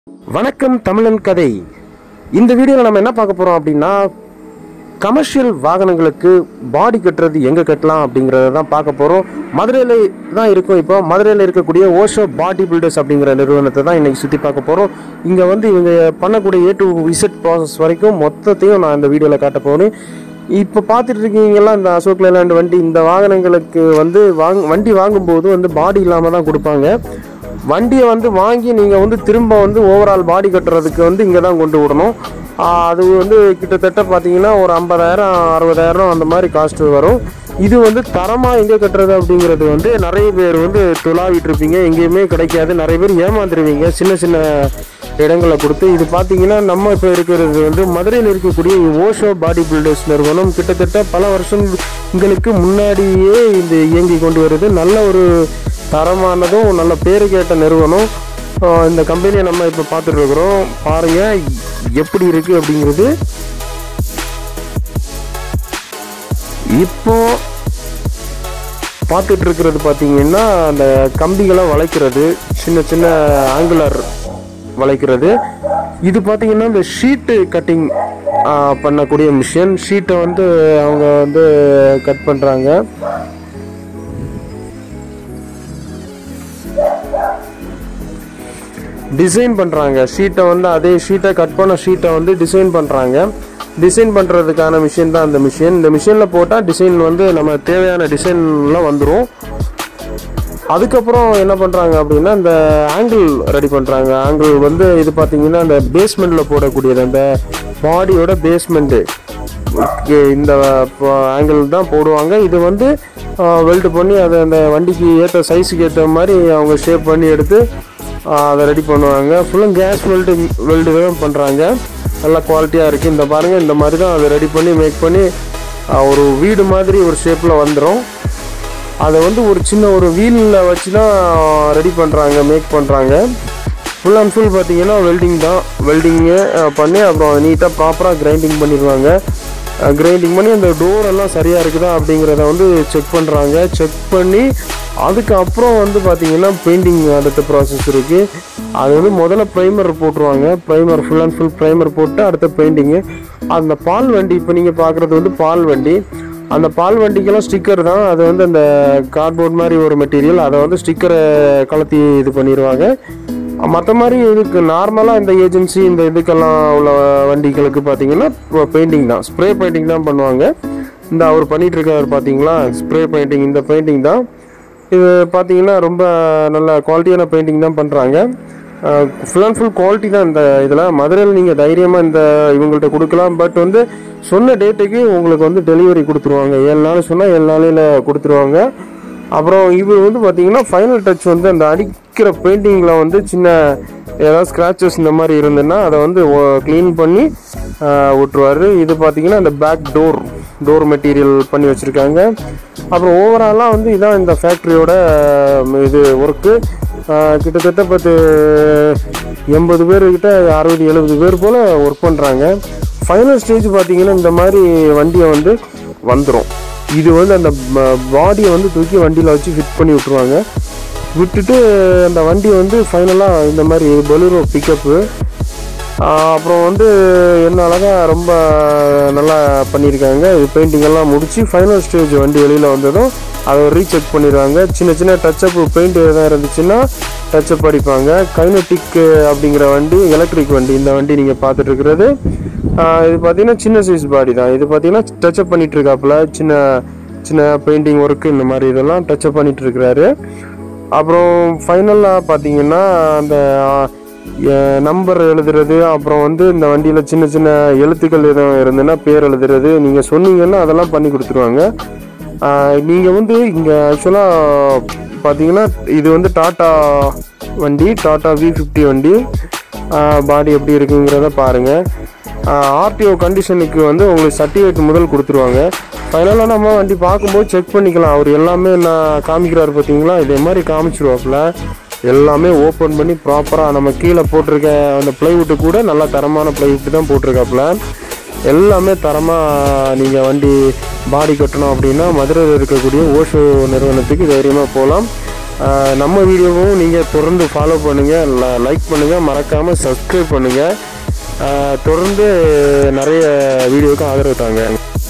வணக்கம் தமிழன் கதை இந்த வீடியோவில் நம்ம என்ன பார்க்க போகிறோம் அப்படின்னா கமர்ஷியல் வாகனங்களுக்கு பாடி கட்டுறது எங்கே கட்டலாம் அப்படிங்கிறத தான் பார்க்க போகிறோம் மதுரையில் தான் இருக்கும் இப்போ மதுரையில் இருக்கக்கூடிய ஓஷோ பாடி பில்டர்ஸ் அப்படிங்கிற நிறுவனத்தை தான் இன்னைக்கு சுற்றி பார்க்க போகிறோம் இங்கே வந்து இவங்க பண்ணக்கூடிய ஏ டு விசிட் ப்ராசஸ் வரைக்கும் மொத்தத்தையும் நான் இந்த வீடியோவில் காட்ட போகிறேன் இப்போ பார்த்துட்டு இருக்கீங்கலாம் இந்த அசோக் லேலாண்ட் வண்டி இந்த வாகனங்களுக்கு வந்து வாங் வண்டி வாங்கும்போது வந்து பாடி இல்லாமல் தான் கொடுப்பாங்க வண்டியை வந்து வாங்கி நீங்கள் வந்து திரும்ப வந்து ஓவரால் பாடி கட்டுறதுக்கு வந்து இங்கே தான் கொண்டு விடணும் ஆஹ் அது வந்து கிட்டத்தட்ட பார்த்தீங்கன்னா ஒரு ஐம்பதாயிரம் அறுபதாயிரம் அந்த மாதிரி காஸ்ட் வரும் இது வந்து தரமாக எங்கே கட்டுறது அப்படிங்கிறது வந்து நிறைய பேர் வந்து துளாவிட்டு இருப்பீங்க எங்கேயுமே கிடைக்காது நிறைய பேர் ஏமாந்துருவீங்க சின்ன சின்ன இடங்களை கொடுத்து இது பார்த்தீங்கன்னா நம்ம இப்போ இருக்கிறது வந்து மதுரையில் இருக்கக்கூடிய ஓஷோ பாடி பில்டர்ஸ் நிறுவனம் கிட்டத்தட்ட பல வருஷங்களுக்கு முன்னாடியே இந்த இயங்கி கொண்டு வருது நல்ல ஒரு தரமானதும் நல்ல பேரு கேட்ட நிறுவனம் ஆஹ் இந்த கம்பெனியை நம்ம இப்போ பார்த்துட்டு இருக்கிறோம் பாருங்க எப்படி இருக்கு அப்படிங்கிறது இப்போ பார்த்துட்டு இருக்கிறது பார்த்தீங்கன்னா அந்த கம்பிகளை வளைக்கிறது சின்ன சின்ன ஆங்குலர் வளைக்கிறது இது பார்த்தீங்கன்னா இந்த ஷீட்டு கட்டிங் பண்ணக்கூடிய மிஷின் ஷீட்டை வந்து அவங்க வந்து கட் பண்ணுறாங்க டிசைன் பண்ணுறாங்க ஷீட்டை வந்து அதே ஷீட்டை கட் பண்ண ஷீட்டை வந்து டிசைன் பண்ணுறாங்க டிசைன் பண்ணுறதுக்கான மிஷின் தான் இந்த மிஷின் இந்த மிஷினில் போட்டால் டிசைன் வந்து நம்ம தேவையான டிசைன்லாம் வந்துடும் அதுக்கப்புறம் என்ன பண்ணுறாங்க அப்படின்னா இந்த ஆங்கிள் ரெடி பண்ணுறாங்க ஆங்கிள் வந்து இது பார்த்தீங்கன்னா இந்த பேஸ்மெண்ட்டில் போடக்கூடியது அந்த பாடியோட பேஸ்மெண்ட்டு இந்த ஆங்கிள் தான் போடுவாங்க இது வந்து வெல்ட் பண்ணி அதை அந்த வண்டிக்கு ஏற்ற சைஸுக்கு ஏற்ற மாதிரி அவங்க ஷேப் பண்ணி எடுத்து ஆஹ் அதை ரெடி பண்ணுவாங்க ஃபுல்லும் கேஸ் வெல்டு வெல்டு தான் பண்ணுறாங்க நல்லா குவாலிட்டியாக இருக்குது இந்த பாருங்கள் இந்த மாதிரி தான் அதை ரெடி பண்ணி மேக் பண்ணி ஆஹ் ஒரு வீடு மாதிரி ஒரு ஷேப்பில் வந்துடும் அதை வந்து ஒரு சின்ன ஒரு வீலில் வச்சு தான் ரெடி பண்ணுறாங்க மேக் பண்ணுறாங்க ஃபுல் அண்ட் ஃபுல் பார்த்தீங்கன்னா வெல்டிங் தான் வெல்டிங்கு பண்ணி அப்புறம் நீட்டாக ப்ராப்பராக கிரைண்டிங் பண்ணிடுவாங்க கிரைண்டிங் பண்ணி அந்த டோர் எல்லாம் சரியாக இருக்குதா அப்படிங்கிறத வந்து செக் பண்ணுறாங்க செக் பண்ணி அதுக்கப்புறம் வந்து பார்த்தீங்கன்னா பெயிண்டிங் அடுத்த ப்ராசஸ் இருக்குது அது வந்து முதல்ல ப்ரைமர் போட்டுருவாங்க primer full and full primer போட்டு அடுத்த பெயிண்டிங்கு அந்த பால் வண்டி இப்போ நீங்கள் பார்க்குறது வந்து பால் வண்டி அந்த பால் வண்டிக்கெல்லாம் ஸ்டிக்கர் தான் அது வந்து அந்த கார்ட்போர்ட் மாதிரி ஒரு மெட்டீரியல் அதை வந்து ஸ்டிக்கரை கலத்தி இது பண்ணிடுவாங்க மற்ற மாதிரி இதுக்கு நார்மலாக இந்த ஏஜென்சி இந்த இதுக்கெல்லாம் உள்ள வண்டிகளுக்கு பார்த்தீங்கன்னா பெயிண்டிங் தான் ஸ்ப்ரே பெயிண்டிங் தான் பண்ணுவாங்க இந்த அவர் பண்ணிட்டு இருக்காரு பார்த்தீங்களா ஸ்ப்ரே பெயிண்டிங் இந்த பெயிண்டிங் தான் இது பார்த்தீங்கன்னா ரொம்ப நல்ல குவாலிட்டியான பெயிண்டிங் தான் பண்ணுறாங்க ஃபுல் அண்ட் ஃபுல் குவாலிட்டி தான் இந்த இதில் மதுரையில் நீங்கள் தைரியமாக இந்த இவங்கள்ட்ட கொடுக்கலாம் பட் வந்து சொன்ன டேட்டுக்கு உங்களுக்கு வந்து டெலிவரி கொடுத்துருவாங்க ஏழு நாள் சொன்னால் ஏழு நாளையில் கொடுத்துருவாங்க அப்புறம் இவர் வந்து பார்த்தீங்கன்னா ஃபைனல் டச் வந்து அந்த அடிக்கிற பெயிண்டிங்கில் வந்து சின்ன ஏதாவது ஸ்க்ராச்சஸ் இந்த மாதிரி இருந்ததுன்னா அதை வந்து க்ளீன் பண்ணி விட்டுருவார் இது பார்த்தீங்கன்னா அந்த பேக் டோர் டோர் மெட்டீரியல் பண்ணி வச்சுருக்காங்க அப்புறம் ஓவராலாக வந்து இதான் இந்த ஃபேக்ட்ரியோட இது ஒர்க்கு கிட்டத்தட்ட பத்து எண்பது பேர்கிட்ட அறுபது எழுபது பேர் போல் ஒர்க் பண்ணுறாங்க ஃபைனல் ஸ்டேஜ் பார்த்தீங்கன்னா இந்த மாதிரி வண்டியை வந்து வந்துடும் இது வந்து அந்த பாடியை வந்து தூக்கி வண்டியில் வச்சு ஃபிட் பண்ணி விட்ருவாங்க விட்டுட்டு அந்த வண்டி வந்து ஃபைனலாக இந்த மாதிரி பொலிரோ பிக்கப்பு அப்புறம் வந்து என்ன அழகாக ரொம்ப நல்லா பண்ணியிருக்காங்க இது பெயிண்டிங் எல்லாம் முடித்து ஃபைனல் ஸ்டேஜ் வண்டி வெளியில் வந்ததும் அதை ரீசெக் பண்ணிடுவாங்க சின்ன சின்ன டச்சப் பெயிண்ட் எதாவது இருந்துச்சுன்னா டச்சப் அடிப்பாங்க கைனட்டிக் அப்படிங்கிற வண்டி எலக்ட்ரிக் வண்டி இந்த வண்டி நீங்கள் பார்த்துட்டு இருக்கிறது ஆஹ் இது பார்த்தீங்கன்னா சின்ன சைஸ் பாடி தான் இது பார்த்தீங்கன்னா டச்சப் பண்ணிட்டு இருக்காப்புல சின்ன சின்ன பெயிண்டிங் ஒர்க்கு இந்த மாதிரி இதெல்லாம் டச்சப் பண்ணிட்டு இருக்கிறாரு அப்புறம் ஃபைனலாக பார்த்தீங்கன்னா அந்த நம்பர் எழுதுறது அப்புறம் வந்து இந்த வண்டியில் சின்ன சின்ன எழுத்துக்கள் எதுவும் இருந்ததுன்னா பேர் எழுதுறது நீங்கள் சொன்னீங்கன்னா அதெல்லாம் பண்ணி கொடுத்துருவாங்க நீங்கள் வந்து இங்கே ஆக்சுவலாக பார்த்தீங்கன்னா இது வந்து டாட்டா வண்டி டாட்டா வி ஃபிஃப்டி வண்டி பாடி எப்படி இருக்குங்கிறத பாருங்கள் ஆர்டிஓ கண்டிஷனுக்கு வந்து உங்களுக்கு சர்டிஃபிகேட் முதல் கொடுத்துருவாங்க ஃபைனலாக நம்ம வண்டி பார்க்கும்போது செக் பண்ணிக்கலாம் அவர் எல்லாமே நான் காமிக்கிறாரு பார்த்தீங்களா இதே மாதிரி காமிச்சிருவாப்புல எல்லாமே ஓப்பன் பண்ணி ப்ராப்பராக நம்ம கீழே போட்டிருக்க அந்த ப்ளைவுட்டு கூட நல்லா தரமான ப்ளைவுட்டு தான் போட்டிருக்காப்புல எல்லாமே தரமாக நீங்கள் வண்டி பாடி கட்டணும் அப்படின்னா மதுரையில் இருக்கக்கூடிய ஓஷோ நிறுவனத்துக்கு தைரியமாக போகலாம் ஆஹ் நம்ம வீடியோவும் நீங்கள் தொடர்ந்து ஃபாலோ பண்ணுங்கள் லைக் பண்ணுங்கள் மறக்காமல் சப்ஸ்கிரைப் பண்ணுங்கள் தொடர்ந்து நிறைய வீடியோவுக்கு ஆதரவு தாங்க